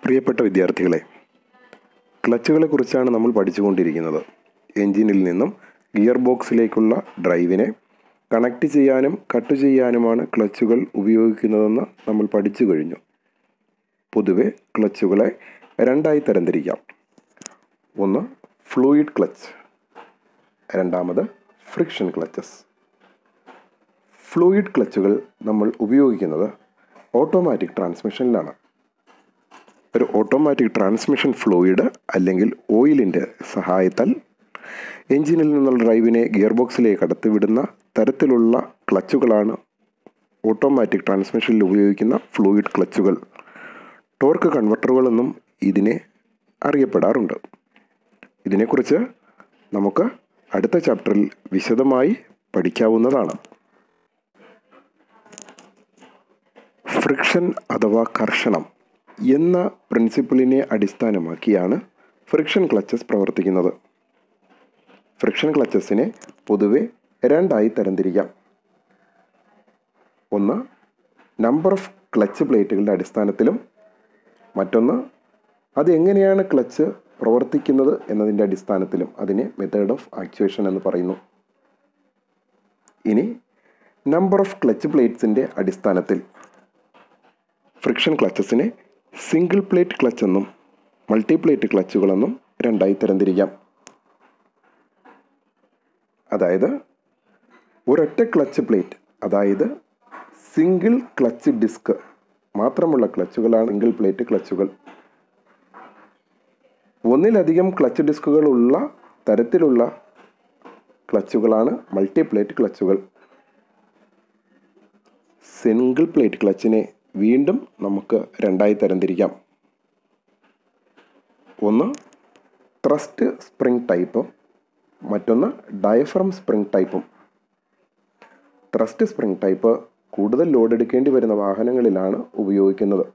പ്രിയപ്പെട്ട വിദ്യാർത്ഥികളെ ക്ലച്ചുകളെ കുറിച്ചാണ് നമ്മൾ പഠിച്ചുകൊണ്ടിരിക്കുന്നത് എഞ്ചിനിൽ നിന്നും ഗിയർ ബോക്സിലേക്കുള്ള ഡ്രൈവിനെ കണക്ട് ചെയ്യാനും കട്ട് ചെയ്യാനുമാണ് ക്ലച്ചുകൾ ഉപയോഗിക്കുന്നതെന്ന് നമ്മൾ പഠിച്ചു കഴിഞ്ഞു പൊതുവെ ക്ലച്ചുകളെ രണ്ടായി തരംതിരിക്കാം ഒന്ന് ഫ്ലൂയിഡ് ക്ലച്ച് രണ്ടാമത് ഫ്രിക്ഷൻ ക്ലച്ചസ് ഫ്ലൂയിഡ് ക്ലച്ചുകൾ നമ്മൾ ഉപയോഗിക്കുന്നത് ഓട്ടോമാറ്റിക് ട്രാൻസ്മിഷനിലാണ് ഒരു ഓട്ടോമാറ്റിക് ട്രാൻസ്മിഷൻ ഫ്ലൂയിഡ് അല്ലെങ്കിൽ ഓയിലിൻ്റെ സഹായത്താൽ എഞ്ചിനിൽ നിന്നുള്ള ഡ്രൈവിനെ ഗിയർ ബോക്സിലേക്ക് കടത്തിവിടുന്ന തരത്തിലുള്ള ക്ലച്ചുകളാണ് ഓട്ടോമാറ്റിക് ട്രാൻസ്മിഷനിൽ ഉപയോഗിക്കുന്ന ഫ്ലൂയിഡ് ക്ലച്ചുകൾ ടോർക്ക് കൺവെർട്ടറുകളെന്നും ഇതിനെ അറിയപ്പെടാറുണ്ട് ഇതിനെക്കുറിച്ച് നമുക്ക് അടുത്ത ചാപ്റ്ററിൽ വിശദമായി പഠിക്കാവുന്നതാണ് ഫ്രിക്ഷൻ അഥവാ കർഷണം എന്ന പ്രിൻസിപ്പിളിനെ അടിസ്ഥാനമാക്കിയാണ് ഫ്രിക്ഷൻ ക്ലച്ചസ് പ്രവർത്തിക്കുന്നത് ഫ്രിക്ഷൻ ക്ലച്ചസിനെ പൊതുവെ രണ്ടായി തരംതിരിക്കാം ഒന്ന് നമ്പർ ഓഫ് ക്ലച്ച് പ്ലേറ്റുകളുടെ അടിസ്ഥാനത്തിലും മറ്റൊന്ന് അത് എങ്ങനെയാണ് ക്ലച്ച് പ്രവർത്തിക്കുന്നത് എന്നതിൻ്റെ അടിസ്ഥാനത്തിലും അതിനെ മെത്തേഡ് ഓഫ് ആക്ച്വേഷൻ എന്ന് പറയുന്നു ഇനി നമ്പർ ഓഫ് ക്ലച്ച് പ്ലേറ്റ്സിൻ്റെ അടിസ്ഥാനത്തിൽ ഫ്രിക്ഷൻ ക്ലച്ചസിനെ സിംഗിൾ പ്ലേറ്റ് ക്ലച്ച് എന്നും മൾട്ടി പ്ലേറ്റ് ക്ലച്ചുകളെന്നും രണ്ടായി തരംതിരിക്കാം അതായത് ഒരൊറ്റ ക്ലച്ച് പ്ലേറ്റ് അതായത് സിംഗിൾ ക്ലച്ച് ഡിസ്ക് മാത്രമുള്ള ക്ലച്ചുകളാണ് സിംഗിൾ പ്ലേറ്റ് ക്ലച്ചുകൾ ഒന്നിലധികം ക്ലച്ച് ഡിസ്കുകൾ ഉള്ള തരത്തിലുള്ള ക്ലച്ചുകളാണ് മൾട്ടി പ്ലേറ്റ് ക്ലച്ചുകൾ സിംഗിൾ പ്ലേറ്റ് ക്ലച്ചിനെ വീണ്ടും നമുക്ക് രണ്ടായി തരംതിരിക്കാം ഒന്ന് ത്രസ്റ്റ് സ്പ്രിംഗ് ടൈപ്പും മറ്റൊന്ന് ഡയഫ്രം സ്പ്രിംഗ് ടൈപ്പും ത്രസ്റ്റ് സ്പ്രിംഗ് ടൈപ്പ് കൂടുതൽ ലോഡ് എടുക്കേണ്ടി വരുന്ന വാഹനങ്ങളിലാണ് ഉപയോഗിക്കുന്നത്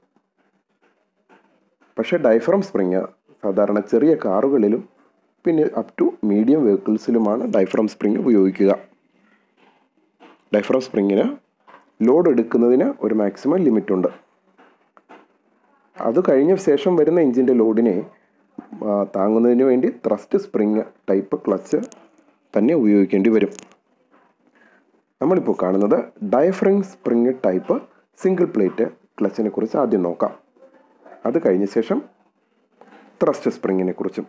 പക്ഷേ ഡയഫ്രം സ്പ്രിങ് സാധാരണ ചെറിയ കാറുകളിലും പിന്നെ അപ് ടു മീഡിയം വെഹിക്കിൾസിലുമാണ് ഡയഫ്രം സ്പ്രിങ് ഉപയോഗിക്കുക ഡയഫ്രം സ്പ്രിങ്ങിന് ലോഡ് എടുക്കുന്നതിന് ഒരു മാക്സിമം ലിമിറ്റ് ഉണ്ട് അത് കഴിഞ്ഞ ശേഷം വരുന്ന എഞ്ചിൻ്റെ ലോഡിനെ താങ്ങുന്നതിന് വേണ്ടി ത്രസ്റ്റ് സ്പ്രിങ് ടൈപ്പ് ക്ലച്ച് തന്നെ ഉപയോഗിക്കേണ്ടി വരും നമ്മളിപ്പോൾ കാണുന്നത് diaphragm spring type single plate ക്ലച്ചിനെ കുറിച്ച് ആദ്യം നോക്കാം അത് കഴിഞ്ഞ ശേഷം ത്രസ്റ്റ് സ്പ്രിങ്ങിനെ കുറിച്ചും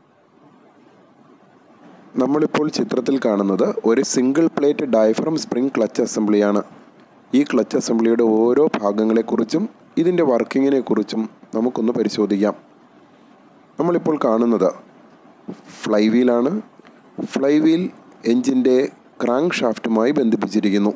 നമ്മളിപ്പോൾ ചിത്രത്തിൽ കാണുന്നത് ഒരു single plate diaphragm spring clutch അസംബ്ലിയാണ് ഈ ക്ലച്ച് അസംബ്ലിയുടെ ഓരോ ഭാഗങ്ങളെക്കുറിച്ചും ഇതിൻ്റെ വർക്കിങ്ങിനെ കുറിച്ചും നമുക്കൊന്ന് പരിശോധിക്കാം നമ്മളിപ്പോൾ കാണുന്നത് ഫ്ലൈ വീലാണ് ഫ്ലൈ വീൽ എഞ്ചിൻ്റെ ക്രാങ്ക് ഷാഫ്റ്റുമായി ബന്ധിപ്പിച്ചിരിക്കുന്നു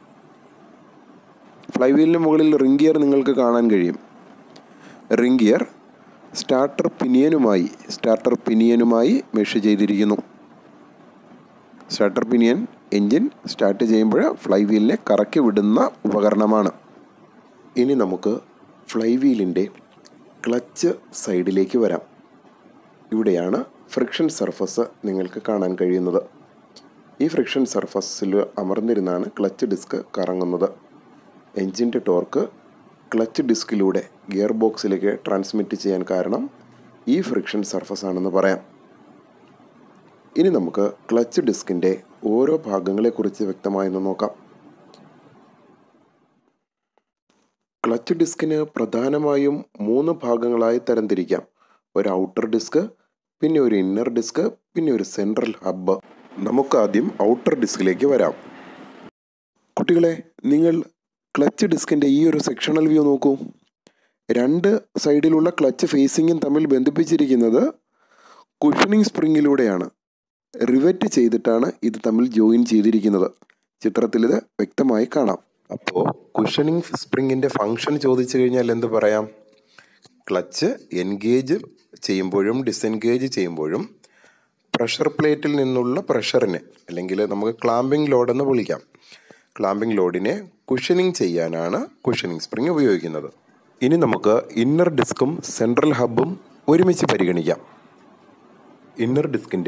ഫ്ലൈ വീലിന് മുകളിൽ റിംഗ് ഗിയർ നിങ്ങൾക്ക് കാണാൻ കഴിയും റിംഗ് ഗിയർ സ്റ്റാർട്ടർ പിനിയനുമായി സ്റ്റാർട്ടർ പിനിയനുമായി മെഷ് ചെയ്തിരിക്കുന്നു സ്റ്റാർട്ടർ പിനിയൻ എൻജിൻ സ്റ്റാർട്ട് ചെയ്യുമ്പോൾ ഫ്ലൈ വീലിനെ കറക്കി വിടുന്ന ഉപകരണമാണ് ഇനി നമുക്ക് ഫ്ലൈ വീലിൻ്റെ ക്ലച്ച് സൈഡിലേക്ക് വരാം ഇവിടെയാണ് ഫ്രിക്ഷൻ സർഫസ് നിങ്ങൾക്ക് കാണാൻ കഴിയുന്നത് ഈ ഫ്രിക്ഷൻ സർഫസിൽ അമർന്നിരുന്നാണ് ക്ലച്ച് ഡിസ്ക് കറങ്ങുന്നത് എൻജിൻ്റെ ടോർക്ക് ക്ലച്ച് ഡിസ്കിലൂടെ ഗിയർ ബോക്സിലേക്ക് ട്രാൻസ്മിറ്റ് ചെയ്യാൻ കാരണം ഈ ഫ്രിക്ഷൻ സർഫസ് ആണെന്ന് പറയാം ഇനി നമുക്ക് ക്ലച്ച് ഡിസ്കിൻ്റെ ഓരോ ഭാഗങ്ങളെക്കുറിച്ച് വ്യക്തമായെന്ന് നോക്കാം ക്ലച്ച് ഡിസ്കിന് പ്രധാനമായും മൂന്ന് ഭാഗങ്ങളായി തരംതിരിക്കാം ഒരു ഔട്ടർ ഡിസ്ക് പിന്നെ ഒരു ഇന്നർ ഡിസ്ക് പിന്നെ ഒരു സെൻട്രൽ ഹബ്ബ് നമുക്ക് ആദ്യം ഔട്ടർ ഡിസ്കിലേക്ക് വരാം കുട്ടികളെ നിങ്ങൾ ക്ലച്ച് ഡിസ്കിൻ്റെ ഈ ഒരു സെക്ഷണൽ വ്യൂ നോക്കൂ രണ്ട് സൈഡിലുള്ള ക്ലച്ച് ഫേസിങ്ങും തമ്മിൽ ബന്ധിപ്പിച്ചിരിക്കുന്നത് കുഷനിങ് സ്പ്രിങ്ങിലൂടെയാണ് റിവറ്റ് ചെയ്തിട്ടാണ് ഇത് തമ്മിൽ ജോയിൻ ചെയ്തിരിക്കുന്നത് ചിത്രത്തിൽ ഇത് വ്യക്തമായി കാണാം അപ്പോൾ കുഷനിങ് സ്പ്രിങ്ങിൻ്റെ ഫങ്ഷൻ ചോദിച്ചു കഴിഞ്ഞാൽ എന്ത് പറയാം ക്ലച്ച് എൻഗേജ് ചെയ്യുമ്പോഴും ഡിസെൻഗേജ് ചെയ്യുമ്പോഴും പ്രഷർ പ്ലേറ്റിൽ നിന്നുള്ള പ്രഷറിനെ അല്ലെങ്കിൽ നമുക്ക് ക്ലാമ്പിംഗ് ലോഡ് എന്ന് വിളിക്കാം ക്ലാമ്പിംഗ് ലോഡിനെ കുഷനിങ് ചെയ്യാനാണ് കുഷനിങ് സ്പ്രിങ് ഉപയോഗിക്കുന്നത് ഇനി നമുക്ക് ഇന്നർ ഡിസ്കും സെൻട്രൽ ഹബ്ബും ഒരുമിച്ച് പരിഗണിക്കാം ഇന്നർ ഡിസ്കിൻ്റെ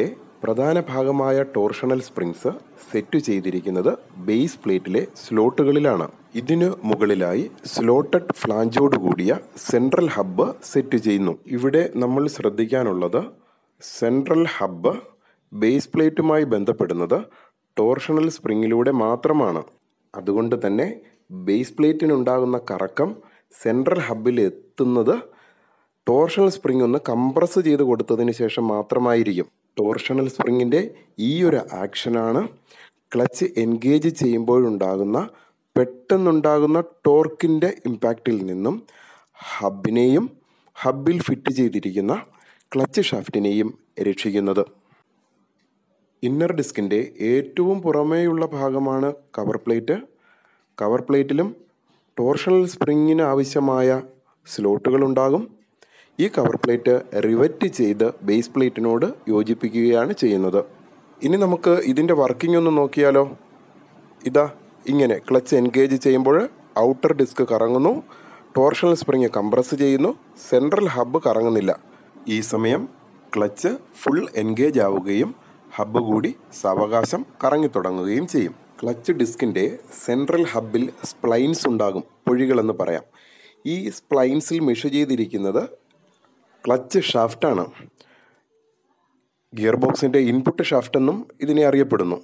പ്രധാന ഭാഗമായ ടോർഷണൽ സ്പ്രിങ്സ് സെറ്റ് ചെയ്തിരിക്കുന്നത് ബേസ് പ്ലേറ്റിലെ സ്ലോട്ടുകളിലാണ് ഇതിനു മുകളിലായി സ്ലോട്ടഡ് ഫ്ലാഞ്ചോട് കൂടിയ സെൻട്രൽ ഹബ്ബ് സെറ്റ് ചെയ്യുന്നു ഇവിടെ നമ്മൾ ശ്രദ്ധിക്കാനുള്ളത് സെൻട്രൽ ഹബ്ബ് ബേസ് പ്ലേറ്റുമായി ബന്ധപ്പെടുന്നത് ടോർഷണൽ സ്പ്രിങ്ങിലൂടെ മാത്രമാണ് അതുകൊണ്ട് തന്നെ ബേസ് പ്ലേറ്റിനുണ്ടാകുന്ന കറക്കം സെൻട്രൽ ഹബ്ബിൽ എത്തുന്നത് ടോർഷണൽ സ്പ്രിംഗ് ഒന്ന് കംപ്രസ് ചെയ്ത് കൊടുത്തതിന് ശേഷം മാത്രമായിരിക്കും ടോർഷണൽ സ്പ്രിങ്ങിൻ്റെ ഈ ഒരു ആക്ഷനാണ് ക്ലച്ച് എൻഗേജ് ചെയ്യുമ്പോഴുണ്ടാകുന്ന പെട്ടെന്നുണ്ടാകുന്ന ടോർക്കിൻ്റെ ഇമ്പാക്റ്റിൽ നിന്നും ഹബിനെയും ഹബിൽ ഫിറ്റ് ചെയ്തിരിക്കുന്ന ക്ലച്ച് ഷാഫ്റ്റിനെയും രക്ഷിക്കുന്നത് ഇന്നർ ഡിസ്കിൻ്റെ ഏറ്റവും പുറമേയുള്ള ഭാഗമാണ് കവർ പ്ലേറ്റ് കവർ പ്ലേറ്റിലും ടോർഷണൽ സ്പ്രിങ്ങിന് ആവശ്യമായ സ്ലോട്ടുകൾ ഉണ്ടാകും ഈ കവർ പ്ലേറ്റ് റിവറ്റ് ചെയ്ത് ബേസ് പ്ലേറ്റിനോട് യോജിപ്പിക്കുകയാണ് ചെയ്യുന്നത് ഇനി നമുക്ക് ഇതിൻ്റെ വർക്കിംഗ് ഒന്ന് നോക്കിയാലോ ഇതാ ഇങ്ങനെ ക്ലച്ച് എൻഗേജ് ചെയ്യുമ്പോൾ ഔട്ടർ ഡിസ്ക് കറങ്ങുന്നു ടോർഷണൽ സ്പ്രിങ് കംപ്രസ് ചെയ്യുന്നു സെൻട്രൽ ഹബ്ബ് കറങ്ങുന്നില്ല ഈ സമയം ക്ലച്ച് ഫുൾ എൻഗേജ് ആവുകയും ഹബ്ബ് കൂടി സാവകാശം കറങ്ങി തുടങ്ങുകയും ചെയ്യും ക്ലച്ച് ഡിസ്കിൻ്റെ സെൻട്രൽ ഹബ്ബിൽ സ്പ്ലൈൻസ് ഉണ്ടാകും പൊഴികളെന്ന് പറയാം ഈ സ്പ്ലൈൻസിൽ മെഷ് ചെയ്തിരിക്കുന്നത് ക്ലച്ച് ഷാഫ്റ്റാണ് ഗിയർ ബോക്സിൻ്റെ ഇൻപുട്ട് ഷാഫ്റ്റ് എന്നും ഇതിനെ അറിയപ്പെടുന്നു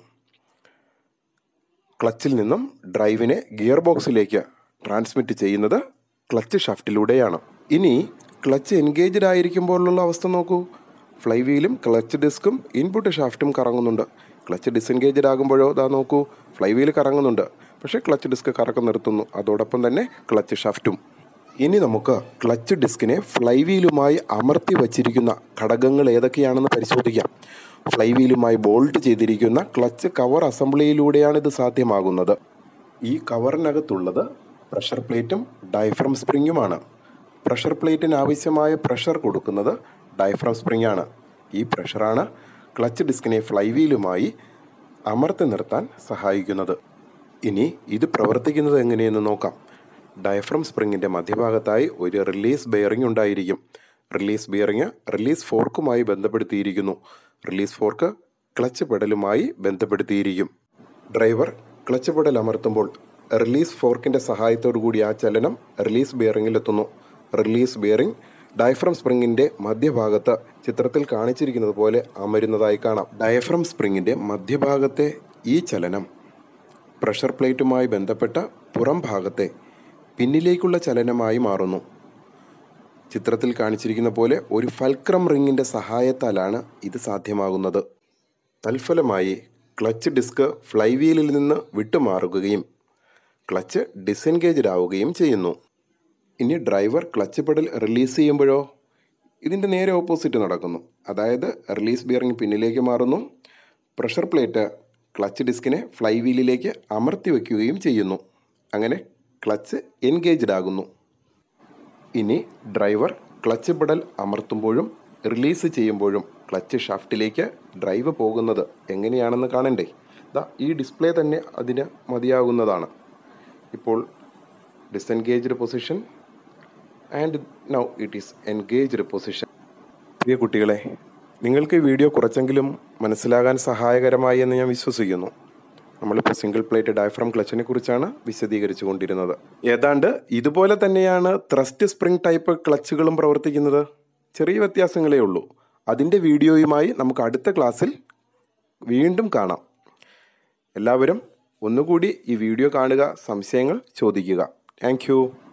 ക്ലച്ചിൽ നിന്നും ഡ്രൈവിനെ ഗിയർ ബോക്സിലേക്ക് ട്രാൻസ്മിറ്റ് ചെയ്യുന്നത് ക്ലച്ച് ഷാഫ്റ്റിലൂടെയാണ് ഇനി ക്ലച്ച് എൻഗേജ്ഡ് ആയിരിക്കുമ്പോഴുള്ള അവസ്ഥ നോക്കൂ ഫ്ലൈ വീലും ക്ലച്ച് ഡിസ്കും ഇൻപുട്ട് ഷാഫ്റ്റും കറങ്ങുന്നുണ്ട് ക്ലച്ച് ഡിസെൻഗേജ്ഡ് ആകുമ്പോഴോ ഇതാ നോക്കൂ ഫ്ലൈ വീൽ കറങ്ങുന്നുണ്ട് പക്ഷേ ക്ലച്ച് ഡിസ്ക് കറക്കം നിർത്തുന്നു അതോടൊപ്പം തന്നെ ക്ലച്ച് ഷാഫ്റ്റും ഇനി നമുക്ക് ക്ലച്ച് ഡിസ്കിനെ ഫ്ലൈ വീലുമായി അമർത്തി വച്ചിരിക്കുന്ന ഘടകങ്ങൾ ഏതൊക്കെയാണെന്ന് പരിശോധിക്കാം ഫ്ലൈ വീലുമായി ബോൾട്ട് ചെയ്തിരിക്കുന്ന ക്ലച്ച് കവർ അസംബ്ലിയിലൂടെയാണ് ഇത് സാധ്യമാകുന്നത് ഈ കവറിനകത്തുള്ളത് പ്രഷർ പ്ലേറ്റും ഡയഫ്രം സ്പ്രിങ്ങുമാണ് പ്രഷർ പ്ലേറ്റിന് ആവശ്യമായ പ്രഷർ കൊടുക്കുന്നത് ഡയഫ്രം സ്പ്രിംഗ് ആണ് ഈ പ്രഷറാണ് ക്ലച്ച് ഡിസ്കിനെ ഫ്ലൈ വീലുമായി അമർത്തി നിർത്താൻ സഹായിക്കുന്നത് ഇനി ഇത് പ്രവർത്തിക്കുന്നത് എങ്ങനെയെന്ന് നോക്കാം ഡയഫ്രം സ്പ്രിങ്ങിൻ്റെ മധ്യഭാഗത്തായി ഒരു റിലീസ് ബെയറിംഗ് ഉണ്ടായിരിക്കും റിലീസ് ബിയറിംഗ് റിലീസ് ഫോർക്കുമായി ബന്ധപ്പെടുത്തിയിരിക്കുന്നു റിലീസ് ഫോർക്ക് ക്ലച്ച് പെഡലുമായി ബന്ധപ്പെടുത്തിയിരിക്കും ഡ്രൈവർ ക്ലച്ച് പെഡൽ അമർത്തുമ്പോൾ റിലീസ് ഫോർക്കിൻ്റെ സഹായത്തോടു കൂടി ആ ചലനം റിലീസ് ബിയറിംഗിലെത്തുന്നു റിലീസ് ബിയറിംഗ് ഡയഫ്രം സ്പ്രിങ്ങിൻ്റെ മധ്യഭാഗത്ത് ചിത്രത്തിൽ കാണിച്ചിരിക്കുന്നത് പോലെ അമരുന്നതായി കാണാം ഡയഫ്രം സ്പ്രിങ്ങിൻ്റെ മധ്യഭാഗത്തെ ഈ ചലനം പ്രഷർ പ്ലേറ്റുമായി ബന്ധപ്പെട്ട പുറം ഭാഗത്തെ പിന്നിലേക്കുള്ള ചലനമായി മാറുന്നു ചിത്രത്തിൽ കാണിച്ചിരിക്കുന്ന പോലെ ഒരു ഫൽക്രം റിങ്ങിൻ്റെ സഹായത്താലാണ് ഇത് സാധ്യമാകുന്നത് തൽഫലമായി ക്ലച്ച് ഡിസ്ക് ഫ്ലൈ വീലിൽ നിന്ന് വിട്ടുമാറുകയും ക്ലച്ച് ഡിസെൻഗേജ്ഡ് ആവുകയും ചെയ്യുന്നു ഇനി ഡ്രൈവർ ക്ലച്ച് പെഡൽ റിലീസ് ചെയ്യുമ്പോഴോ ഇതിൻ്റെ നേരെ ഓപ്പോസിറ്റ് നടക്കുന്നു അതായത് റിലീസ് ബിയറിംഗ് പിന്നിലേക്ക് മാറുന്നു പ്രഷർ പ്ലേറ്റ് ക്ലച്ച് ഡിസ്കിനെ ഫ്ലൈ വീലിലേക്ക് അമർത്തി വയ്ക്കുകയും ചെയ്യുന്നു അങ്ങനെ ക്ലച്ച് എൻഗേജ്ഡ് ആകുന്നു ഇനി ഡ്രൈവർ ക്ലച്ച് പെഡൽ അമർത്തുമ്പോഴും റിലീസ് ചെയ്യുമ്പോഴും ക്ലച്ച് ഷാഫ്റ്റിലേക്ക് ഡ്രൈവ് പോകുന്നത് എങ്ങനെയാണെന്ന് കാണണ്ടേ ദാ ഈ ഡിസ്പ്ലേ തന്നെ അതിന് മതിയാകുന്നതാണ് ഇപ്പോൾ disengaged position and now it is engaged position പ്രിയ കുട്ടികളെ നിങ്ങൾക്ക് ഈ വീഡിയോ കുറച്ചെങ്കിലും മനസ്സിലാകാൻ സഹായകരമായി എന്ന് ഞാൻ വിശ്വസിക്കുന്നു നമ്മളിപ്പോൾ സിംഗിൾ പ്ലേറ്റ് ഡയഫ്രം ക്ലച്ചിനെ കുറിച്ചാണ് വിശദീകരിച്ചു കൊണ്ടിരുന്നത് ഏതാണ്ട് ഇതുപോലെ തന്നെയാണ് ത്രസ്റ്റ് സ്പ്രിംഗ് ടൈപ്പ് ക്ലച്ചുകളും പ്രവർത്തിക്കുന്നത് ചെറിയ വ്യത്യാസങ്ങളേ ഉള്ളൂ അതിൻ്റെ വീഡിയോയുമായി നമുക്ക് അടുത്ത ക്ലാസ്സിൽ വീണ്ടും കാണാം എല്ലാവരും ഒന്നുകൂടി ഈ വീഡിയോ കാണുക സംശയങ്ങൾ ചോദിക്കുക താങ്ക്